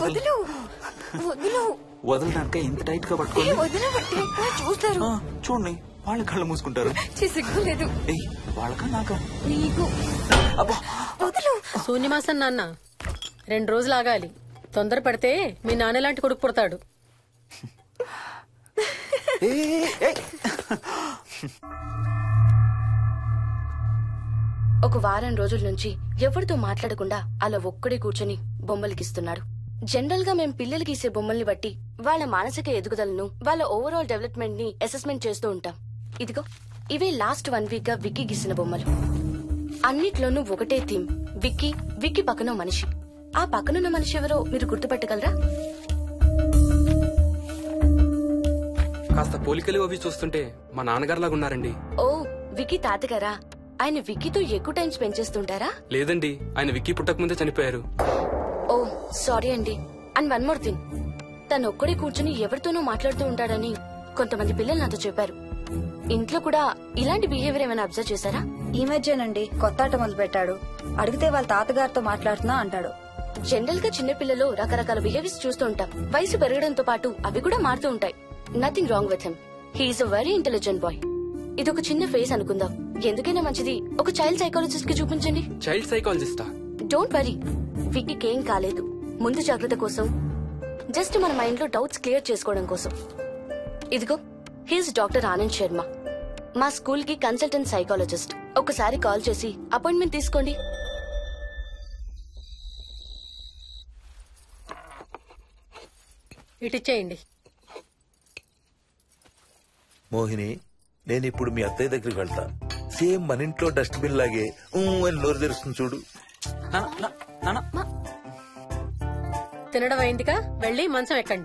వదులు వదులు వదలడానిక ఇంత టైట్ గా ఏ పట్టుకోండి వదలబట్టే చూస్తారు ఆ, చూడండి వాళ్ళ కళ్ళు మూసుకుంటారు ఛీ, సిగ్గులేదు ఏయ్ వాళ్ళకా నాకా నీకు అబ్బా వదులు శూన్యమాసం నాన్న రెండు రోజులు ఆగాలి తొందర పడితే మీ నాన్న లాంటి కొడుకు పుడతాడు ఏయ్, ఏయ్, ఏయ్. ఒక వారం రోజుల నుంచి ఎవరితో మాట్లాడకుండా అలా ఒక్కడే కూర్చొని బొమ్మలు గీస్తున్నాడు జనరల్ గా మేం పిల్లలు గీసే బొమ్మల్ని బట్టి వాళ్ళ మానసిక ఎదుగుదలను వాళ్ళ ఓవరాల్ డెవలప్మెంట్ ని అసెస్మెంట్ చేస్తూ ఉంటాం ఇదిగో ఇవే లాస్ట్ వన్ వీక్ గా విక్కీ గీసిన బొమ్మలు అన్నిట్లోనూ ఒకటే థీమ్ విక్కీ విక్కీ పక్కన మనిషి ఆ పక్కనున్న మనిషి ఎవరో మీరు గుర్తుపట్టగలరా కాస్త పోలికలు అవి చూస్తుంటే మా నాన్నగారులాగా ఉన్నారండి ఓ విక్కీ తాతగారా ఆయన విక్కీతో ఎక్కువ టైం స్పెండ్ చేస్తుంటారా లేదండి ఆయన విక్కీ పుట్టక ముందే చనిపోయారు ఓ సారీ అండి అండ్ వన్ మోర్ థింగ్ తను ఒక్కడే కూర్చుని ఎవరితోనూ మాట్లాడుతూ ఉంటాడని కొంతమంది పిల్లలు నాతో చెప్పారు ఇంట్లో కూడా ఇలాంటి బిహేవియర్ ఏమైనా అబ్జర్వ్ చేశారా ఈ మధ్యనండి కొత్త ఆట మొదలు పెట్టాడు అడిగితే వాళ్ళ తాతగారితో మాట్లాడుతున్నా అంటాడు జనరల్ గా చిన్న పిల్లలు రకరకాల బిహేవియర్స్ చూస్తూ ఉంటాం వయసు పెరగడంతో పాటు అవి కూడా మారుతూ ఉంటాయి nothing wrong with him he's a very intelligent boy ఇది ఒక చిన్న ఫేస్ అనుకుందాం ఎందుకైనా మంచిది ఒక చైల్డ్ సైకాలజిస్ట్ కి చూపించండి చైల్డ్ సైకాలజిస్టా డోంట్ వరీ విక్కీకి ఏం కాలేదు ముందు జాగ్రత్త కోసం జస్ట్ మన మైండ్ లో డౌట్స్ క్లియర్ చేసుకోవడం కోసం ఇదిగో హీస్ డాక్టర్ ఆనంద్ శర్మ మా స్కూల్ కి కన్సల్టెంట్ సైకాలజిస్ట్ ఒకసారి కాల్ చేసి అపాయింట్మెంట్ తీసుకోండి ఇటిచ్చేయండి మోహిని నేను ఇప్పుడు మీ అత్తయ్య దగ్గరికి వెళ్తా సేమ్ మన ఇంట్లో డస్ట్బిన్ లాగే ఊ అని నోరు తెరుస్తుంది చూడు నాన్న, నా- నాన్న తినడం అయిందిగా వెళ్ళి మంచం ఎక్కండి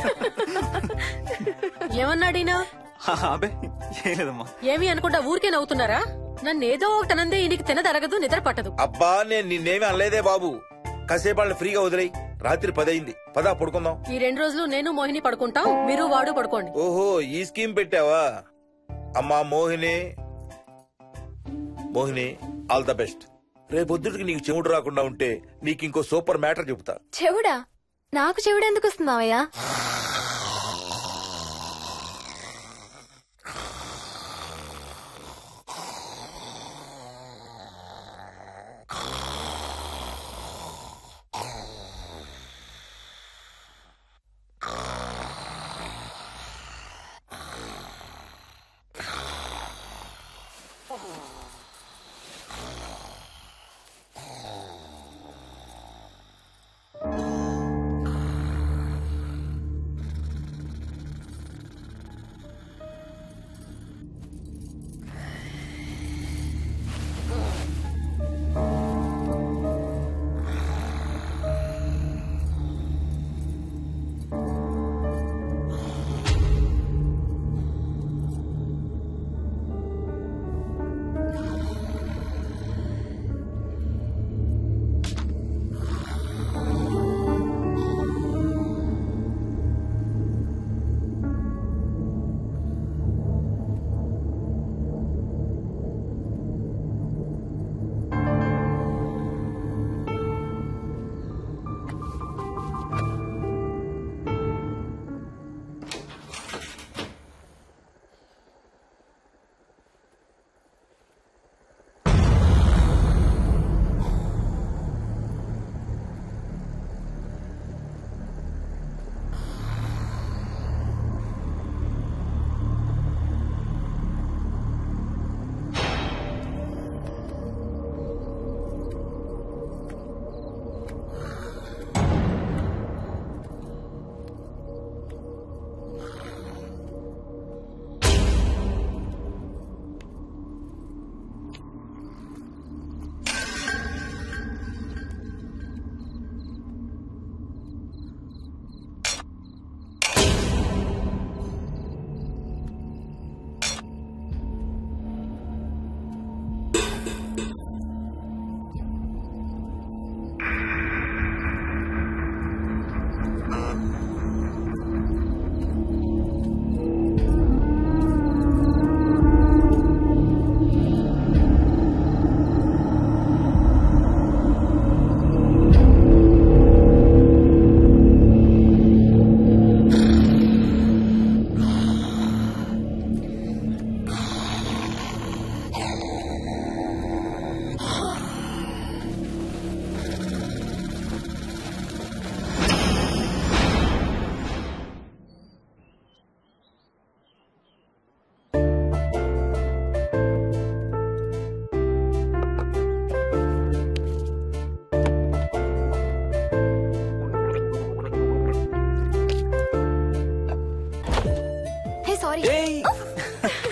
ఏమన్నాడీనా హా, అబే ఏం లేదమ్మా ఏమి అనుకుంటా ఊరికే నవ్వుతున్నారా నన్ను ఏదో ఒకటి అనందే ఈయనకి తినదరగదు నిద్ర పట్టదు అబ్బా నేను నిన్నేమి అనలేదే బాబు కాసేపు వాళ్ళని ఫ్రీగా వదిలేయి రాత్రి పదయింది పదా పడుకుందాం ఈ రెండు రోజులు నేను మోహిని పడుకుంటాం మీరు వాడు పడుకోండి ఓహో ఈ స్కీమ్ పెట్టావా అమ్మా Mohini Mohini all the best రేపొద్దుటికి నీకు చెవుడు రాకుండా ఉంటే నీకు ఇంకో సూపర్ మ్యాటర్ చెబుతా చెవుడా నాకు చెవుడు ఎందుకు వస్తుంది మావయ్య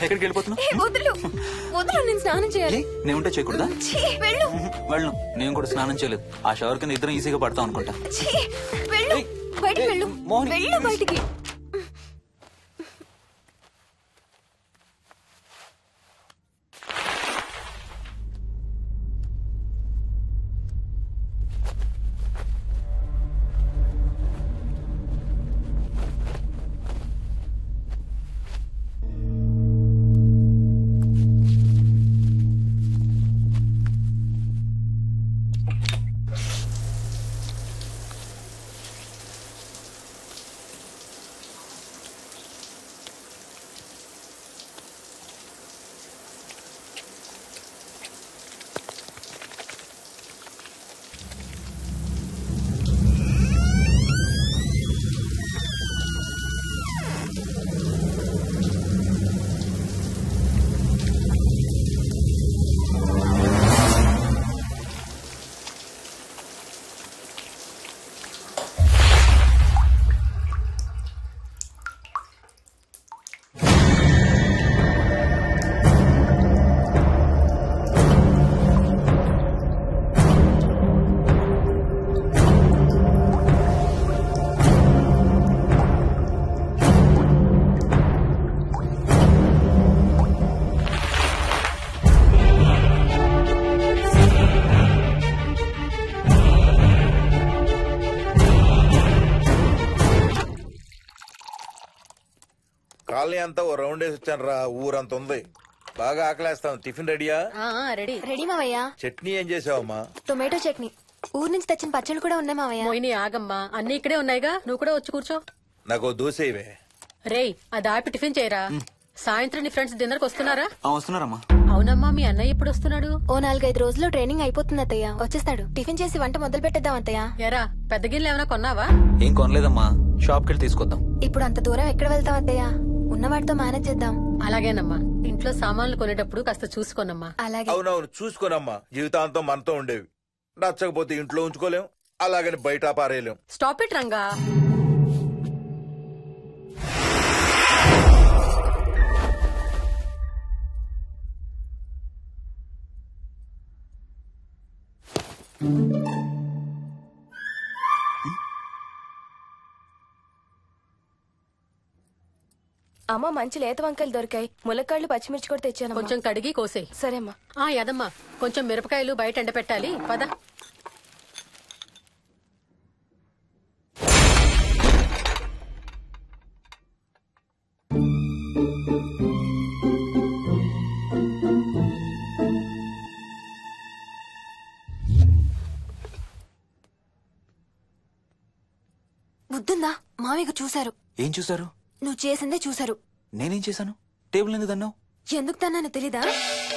ఎక్కడికి వెళ్ళిపోతున్నావు ఏ, వదులు వదులు నేను స్నానం చేయాలి ఏ, నేను ఉంటే చేయకూడదా ఛీ, వెళ్ళు ఉహు, వెళ్ళను నేను కూడా స్నానం చేయలేదు ఆ షవర్ కింద ఇద్దరం ఈజీగా పడతాం అనుకుంటా ఛీ, వెళ్ళు ఏయ్, బయటికి ఏయ్, వెళ్ళు మోహిని. వెళ్ళు బయటికి కాలనీ అంతా ఓ రౌండ్ వేసి వచ్చాను రా ఊరంత ఉంది బాగా ఆకలేస్తాం టిఫిన్ రెడీయా ఆ, ఆ, రెడీ రెడీ మావయ్య చట్నీ ఏం చేసావమ్మా టొమాటో చట్నీ ఊరు నుంచి తెచ్చిన పచ్చళ్ళు కూడా ఉన్నాయి మావయ్య మోయిని ఆగమ్మా అన్ని ఇక్కడే ఉన్నాయిగా నువ్వు కూడా వచ్చి కూర్చో నాకు ఓ దోశ ఇవే రేయ్ అది ఆపి టిఫిన్ చేయరా సాయంత్రం నీ ఫ్రెండ్స్ డిన్నర్ కి వస్తున్నారా ఆ, వస్తున్నారమ్మా అవునమ్మా మీ అన్నయ్య ఎప్పుడు వస్తున్నాడు ఓ నాలుగైదు రోజుల్లో ట్రైనింగ్ అయిపోతుంది అత్తయ్య వచ్చేస్తాడు టిఫిన్ చేసి వంట మొదలు పెట్టేద్దాం అత్తయ్య ఎరా పెద్ద గిన్నెలు ఏమైనా కొన్నావా ఏం కొనలేదమ్మా షాప్కి వెళ్ళి తీసుకొద్దాం ఇప్పుడు అంత దూరం ఎక్కడ వెళ్తాం అత్తయ్య ఉన్నవాటితో మేనేజ్ చేద్దాం అలాగేనమ్మా ఇంట్లో సామాన్లు కొనేటప్పుడు కాస్త చూసుకోనమ్మా అలాగే అవునవును చూసుకోనమ్మా జీవితాంతం మనతో ఉండేవి నచ్చకపోతే ఇంట్లో ఉంచుకోలేం అలాగని బయట పారేయలేం స్టాప్ ఇట్ రంగా అమ్మ మంచి లేత వంకాయలు దొరికాయి ములక్కాళ్ళు పచ్చిమిర్చి కూడా తెచ్చాను కొంచెం కడిగి కోసేయ్ సరేమ్మా ఆ యదమ్మా కొంచెం మిరపకాయలు బయట ఎండపెట్టాలి పద బుద్ధుందా మామయ్యకు చూశారు ఏం చూసారు నువ్వు చేసిందే చూశారు నేనేం చేశాను టేబుల్ ఎందుకు దన్నావు ఎందుకు తన్నాను తెలీదా